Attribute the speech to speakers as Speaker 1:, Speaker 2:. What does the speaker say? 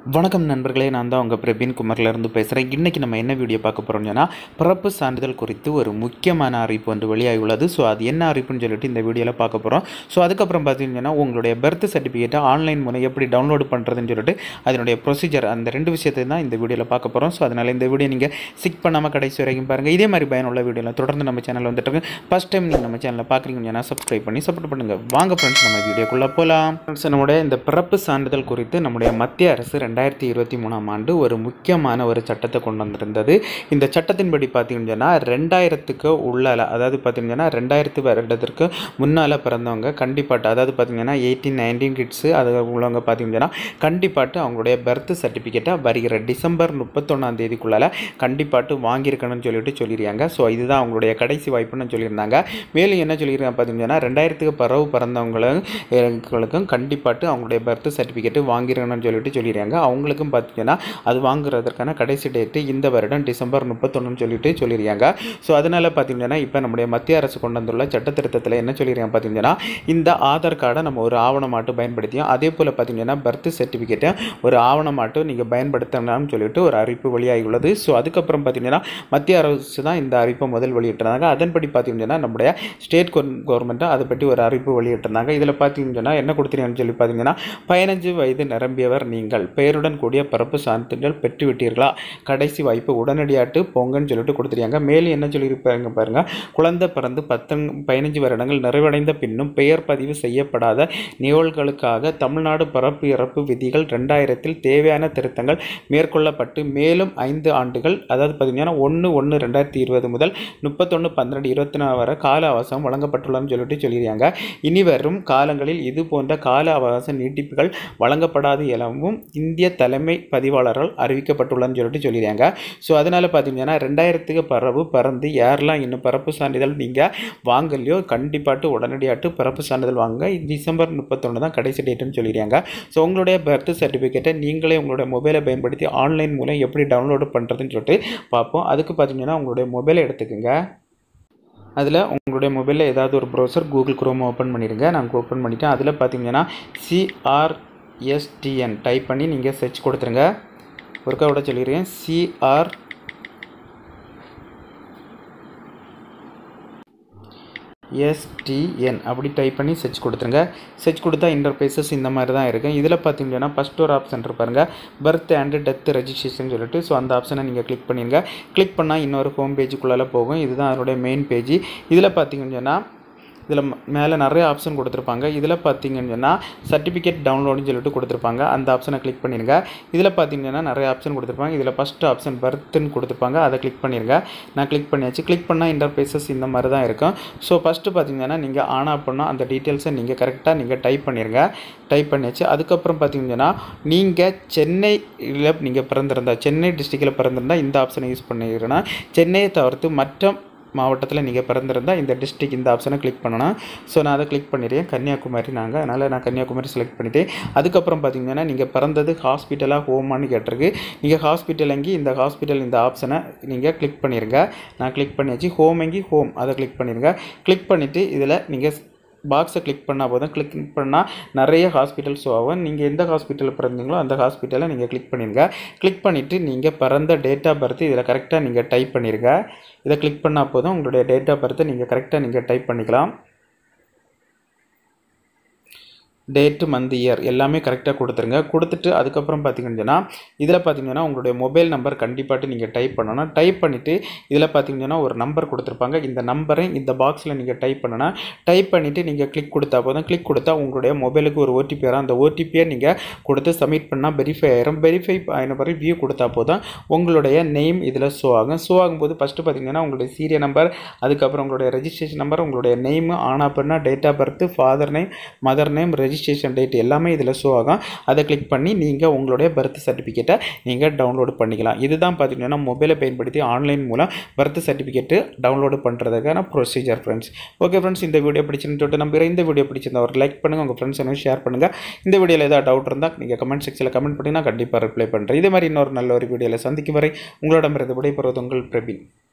Speaker 1: வணக்கம் நண்பர்களே நான் தான் உங்கள் பிரபீன் குமார்லேருந்து பேசுகிறேன் இன்றைக்கி நம்ம என்ன வீடியோ பார்க்க போகிறோம்னு சொன்னால் பிறப்பு சான்றிதழ் குறித்து ஒரு முக்கியமான அறிவிப்பு வந்து வெளியாகி உள்ளது ஸோ அது என்ன அறிவிப்புன்னு சொல்லிட்டு இந்த வீடியோவில் பார்க்க போகிறோம் ஸோ அதுக்கப்புறம் பார்த்தீங்கன்னா உங்களுடைய பர்த் சர்டிஃபிகேட்டை ஆன்லைன் மூலம் எப்படி டவுன்லோட் பண்ணுறதுன்னு சொல்லிட்டு அதனுடைய ப்ரொசீஜர் அந்த ரெண்டு விஷயத்தை தான் இந்த வீடியோவில் பார்க்க போகிறோம் ஸோ அதனால் இந்த வீடியோ நீங்கள் சிக் பண்ணாமல் கடைசி வரைக்கும் பாருங்கள் இதே மாதிரி பயனுள்ள வீடியோவில் தொடர்ந்து நம்ம சேனல் வந்துட்டு இருக்கு ஃபஸ்ட் டைம் நீங்கள் நம்ம சேனலில் பார்க்குறீங்கன்னா சப்ஸ்கிரைப் பண்ணி சப்போர்ட் பண்ணுங்கள் வாங்க ஃப்ரெண்ட்ஸ் நம்ம வீடியோக்குள்ளே போகலாம் ஃப்ரெண்ட்ஸ் நம்முடைய இந்த பிறப்பு சான்றிதழ் குறித்து நம்முடைய மத்திய அரசு ரெண்டாயிரத்தி இருபத்தி மூணாம் ஆண்டு ஒரு முக்கியமான ஒரு சட்டத்தை கொண்டு வந்திருந்தது இந்த சட்டத்தின்படி பார்த்தீங்கன்னு சொன்னால் ரெண்டாயிரத்துக்கு உள்ளால அதாவது பார்த்தீங்கன்னா ரெண்டாயிரத்து வருடத்திற்கு முன்னால் பிறந்தவங்க கண்டிப்பாட்டு அதாவது பார்த்தீங்கன்னா எயிட்டீன் நைன்டீன் கிட்ஸு அது உள்ளவங்க பார்த்தீங்கன்னா கண்டிப்பாட்டு அவங்களுடைய பர்த் சர்டிஃபிகேட்டை வருகிற டிசம்பர் முப்பத்தொன்னாம் தேதிக்குள்ளால கண்டிப்பாட்டு வாங்கியிருக்கணும்னு சொல்லிட்டு சொல்லியிருக்காங்க ஸோ இதுதான் அவங்களுடைய கடைசி வாய்ப்புன்னு சொல்லியிருந்தாங்க மேலும் என்ன சொல்லியிருக்காங்க பார்த்தீங்கன்னா ரெண்டாயிரத்துக்கு பிறகு பிறந்தவங்களுக்கும் கண்டிப்பாட்டு அவங்களுடைய பர்த் சர்டிஃபிகேட்டு வாங்கியிருக்கணும்னு சொல்லிட்டு சொல்லியிருக்காங்க அவங்களுக்கும் பார்த்தீங்கன்னா அது வாங்குறதற்கான கடைசி டேட்டு இந்த வருடம் டிசம்பர் முப்பத்தொன்னுன்னு சொல்லிட்டு சொல்லியிருக்காங்க ஸோ அதனால் பார்த்தீங்கன்னா இப்போ நம்முடைய மத்திய அரசு கொண்டு வந்துள்ள சட்ட திருத்தத்தில் என்ன சொல்லியிருக்காங்க பார்த்தீங்கன்னா இந்த ஆதார் கார்டை நம்ம ஒரு ஆவணமாட்டு பயன்படுத்தியும் அதே போல் பார்த்தீங்கன்னா பர்த் சர்டிஃபிகேட்டை ஒரு ஆவணமாட்டு நீங்கள் பயன்படுத்தணும்னு சொல்லிட்டு ஒரு அறிவிப்பு வெளியாகி உள்ளது ஸோ அதுக்கப்புறம் பார்த்தீங்கன்னா மத்திய அரசு தான் இந்த அறிவிப்பை முதல் வெளியிட்டிருந்தாங்க அதன்படி பார்த்தீங்கன்னா நம்முடைய ஸ்டேட் கவர்மெண்ட்டும் அதை பற்றி ஒரு அறிவிப்பு வெளியிட்டிருந்தாங்க இதில் பார்த்தீங்கன்னா என்ன கொடுத்துருங்கன்னு சொல்லி பார்த்தீங்கன்னா பதினஞ்சு வயது நிரம்பியவர் நீங்கள் பெயருடன் கூடிய பிறப்பு சான்றிதழ் பெற்றுவிட்டீர்களா கடைசி வாய்ப்பு உடனடியாட்டு போங்கன்னு சொல்லிட்டு கொடுத்துருக்காங்க மேலும் என்ன சொல்லியிருப்பாங்க பாருங்க குழந்தை பிறந்து பத்தன் பதினஞ்சு வருடங்கள் நிறைவடைந்த பின்னும் பெயர் பதிவு செய்யப்படாத நிகழ்வுகளுக்காக தமிழ்நாடு பிறப்பு இறப்பு விதிகள் ரெண்டாயிரத்தில் தேவையான திருத்தங்கள் மேற்கொள்ளப்பட்டு மேலும் ஐந்து ஆண்டுகள் அதாவது பார்த்தீங்கன்னா ஒன்று ஒன்று ரெண்டாயிரத்தி இருபது முதல் முப்பத்தொன்று பன்னிரெண்டு இருபத்தி நாலு வரை கால அவகாசம் வழங்கப்பட்டுள்ளதுன்னு சொல்லிட்டு சொல்லியிருக்காங்க இனி வரும் காலங்களில் இது போன்ற கால அவகாச நீட்டிப்புகள் வழங்கப்படாது எனவும் இந்திய தலைமை பதிவாளர்கள் அறிவிக்கப்பட்டுள்ளதுன்னு சொல்லிட்டு சொல்லியிருக்காங்க ஸோ அதனால் பார்த்தீங்கன்னா ரெண்டாயிரத்துக்கு பரவு பறந்து யாரெல்லாம் இன்னும் பிறப்பு சான்றிதழ் நீங்கள் வாங்கலையோ கண்டிப்பாட்டு உடனடியாட்டு பிறப்பு சான்றிதழ் வாங்க டிசம்பர் முப்பத்தொன்று தான் கடைசி டேட்டுன்னு சொல்லியிருக்காங்க ஸோ உங்களுடைய பர்த் சர்டிஃபிகேட்டை நீங்களே உங்களுடைய மொபைலை பயன்படுத்தி ஆன்லைன் மூலம் எப்படி டவுன்லோடு பண்ணுறதுன்னு சொல்லிட்டு பார்ப்போம் அதுக்கு பார்த்தீங்கன்னா உங்களுடைய மொபைலை எடுத்துக்கோங்க அதில் உங்களுடைய மொபைலில் ஏதாவது ஒரு ப்ரௌசர் கூகுள் குரோம் ஓப்பன் பண்ணிடுங்க நாங்கள் ஓப்பன் பண்ணிவிட்டேன் அதில் பார்த்தீங்கன்னா சிஆர்எஸ்டிஎன் டைப் பண்ணி நீங்கள் சர்ச் கொடுத்துருங்க ஒருக்கா விட சொல்லிடுறேன் சிஆர் எஸ்டிஎன் அப்படி டைப் பண்ணி சர்ச் கொடுத்துருங்க சர்ச் கொடுத்தா இன்டர்பேசஸ் இந்த மாதிரி தான் இருக்கும் இதில் பார்த்தீங்கன்னா ஃபஸ்ட் ஒரு ஆப்ஷன் இருப்பாருங்க பர்த் அண்டு டெத் ரெஜிஸ்ட்ரேஷன் சொல்லிட்டு ஸோ அந்த ஆப்ஷனை நீங்கள் கிளிக் பண்ணிடுங்க கிளிக் பண்ணால் இன்னொரு ஹோம் பேஜுக்குள்ளால போகும் இதுதான் அதனுடைய மெயின் பேஜ் இதில் பார்த்தீங்கன்னு சொன்னால் இதில் மேலே நிறைய ஆப்ஷன் கொடுத்துருப்பாங்க இதில் பார்த்தீங்கன்னு சொன்னால் சர்டிஃபிகேட் டவுன்லோடுன்னு சொல்லிட்டு கொடுத்துருப்பாங்க அந்த ஆப்ஷனை கிளிக் பண்ணிடுங்க இதில் பார்த்தீங்கன்னா நிறைய ஆப்ஷன் கொடுத்துருப்பாங்க இதில் ஃபஸ்ட்டு ஆப்ஷன் பர்த்துன்னு கொடுத்துருப்பாங்க அதை கிளிக் பண்ணிடுங்க நான் கிளிக் பண்ணியாச்சு கிளிக் பண்ணால் இன்டர்பேசஸ் இந்த மாதிரி தான் இருக்கும் ஸோ ஃபஸ்ட்டு பார்த்தீங்கன்னா நீங்கள் ஆன் ஆஃப் பண்ணால் அந்த டீட்டெயில்ஸை நீங்கள் கரெக்டாக நீங்கள் டைப் பண்ணிடுங்க டைப் பண்ணியாச்சு அதுக்கப்புறம் பார்த்தீங்கன்னா நீங்கள் சென்னையில் நீங்கள் பிறந்திருந்தா சென்னை டிஸ்ட்ரிக்டில் பிறந்திருந்தால் இந்த ஆப்ஷனை யூஸ் பண்ணிக்கிறேன்னா சென்னையை தவிர்த்து மற்ற மாவட்டத்தில் நீங்கள் பிறந்திருந்தால் இந்த டிஸ்ட்ரிக் இந்த ஆப்ஷனை கிளிக் பண்ணணும் ஸோ நான் அதை கிளிக் பண்ணிடுறேன் கன்னியாகுமரி நாங்கள் அதனால் நான் கன்னியாகுமரி செலக்ட் பண்ணிவிட்டேன் அதுக்கப்புறம் பார்த்தீங்கன்னா நீங்கள் பிறந்தது ஹாஸ்பிட்டலாக ஹோமான்னு கேட்டிருக்கு நீங்கள் ஹாஸ்பிட்டல் அங்கி இந்த ஹாஸ்பிட்டல் இந்த ஆப்ஷனை நீங்கள் கிளிக் பண்ணிடுங்க நான் கிளிக் பண்ணியாச்சு ஹோம் அங்கி ஹோம் அதை கிளிக் பண்ணிடுங்க கிளிக் பண்ணிவிட்டு இதில் நீங்கள் பாக்ஸை கிளிக் பண்ணால் போதும் கிளிக் பண்ணால் நிறைய ஹாஸ்பிட்டல் ஷோ ஆகும் நீங்கள் எந்த ஹாஸ்பிட்டலில் பிறந்தீங்களோ அந்த ஹாஸ்பிட்டலை நீங்கள் கிளிக் பண்ணிடுங்க கிளிக் பண்ணிவிட்டு நீங்கள் பிறந்த டேட் ஆஃப் பர்த் இதில் கரெக்டாக நீங்கள் டைப் பண்ணிடுங்க இதை கிளிக் பண்ணால் போதும் உங்களுடைய டேட் ஆஃப் பர்த்தை நீங்கள் கரெக்டாக நீங்கள் டைப் பண்ணிக்கலாம் டேட்டு மந்த் இயர் எல்லாமே கரெக்டாக கொடுத்துருங்க கொடுத்துட்டு அதுக்கப்புறம் பார்த்தீங்கன்னு சொன்னால் இதில் பார்த்தீங்கன்னா உங்களுடைய மொபைல் நம்பர் கண்டிப்பாட்டு நீங்கள் டைப் பண்ணணும் டைப் பண்ணிவிட்டு இதில் பார்த்தீங்கன்னா ஒரு நம்பர் கொடுத்துருப்பாங்க இந்த நம்பரை இந்த பாக்ஸில் நீங்கள் டைப் பண்ணணும் டைப் பண்ணிவிட்டு நீங்கள் கிளிக் கொடுத்தா போதும் கிளிக் கொடுத்தா உங்களுடைய மொபைலுக்கு ஒரு ஓடிபி வரும் அந்த ஓடிபியை நீங்கள் கொடுத்து சப்மிட் பண்ணால் வெரிஃபை ஆயிரும் வெரிஃபை ஆன பிறகு வியூ கொடுத்தா போதும் உங்களுடைய நேம் இதில் ஷோ ஆகும் ஷோ ஆகும்போது ஃபஸ்ட்டு பார்த்தீங்கன்னா உங்களுடைய சீரியல் நம்பர் அதுக்கப்புறம் உங்களுடைய ரெஜிஸ்ட்ரேஷன் நம்பர் உங்களுடைய நேம் ஆன் அப்படின்னா date of birth father name mother name registration date எல்லாமே இதில் ஷோ ஆகும் அதை கிளிக் பண்ணி நீங்கள் உங்களுடைய பர்த் சர்டிஃபிகேட்டை நீங்கள் டவுன்லோடு பண்ணிக்கலாம் இதுதான் பார்த்தீங்கன்னா மொபைலை பயன்படுத்தி ஆன்லைன் மூலம் பர்த் சர்டிஃபிகேட்டு டவுன்லோடு பண்ணுறதுக்கான ப்ரொசீஜர் ஃப்ரெண்ட்ஸ் ஓகே ஃப்ரெண்ட்ஸ் இந்த வீடியோ பிடிச்சிருந்து சொல்லிட்டு நம்புகிறேன் இந்த வீடியோ பிடிச்சிருந்தா ஒரு லைக் பண்ணுங்கள் உங்கள் ஃப்ரெண்ட்ஸ் எனக்கு ஷேர் பண்ணுங்கள் இந்த வீடியோவில் ஏதாவது டவுட் இருந்தால் நீங்கள் கமெண்ட் செக்ஷனில் கமெண்ட் பண்ணி நான் கண்டிப்பாக ரிப்ளை பண்ணுறேன் இதே மாதிரி இன்னொரு நல்ல ஒரு வீடியோவில் சந்திக்கும் வரை உங்களிடமிருந்து விடைபெறுவது உங்கள் பிரபீன்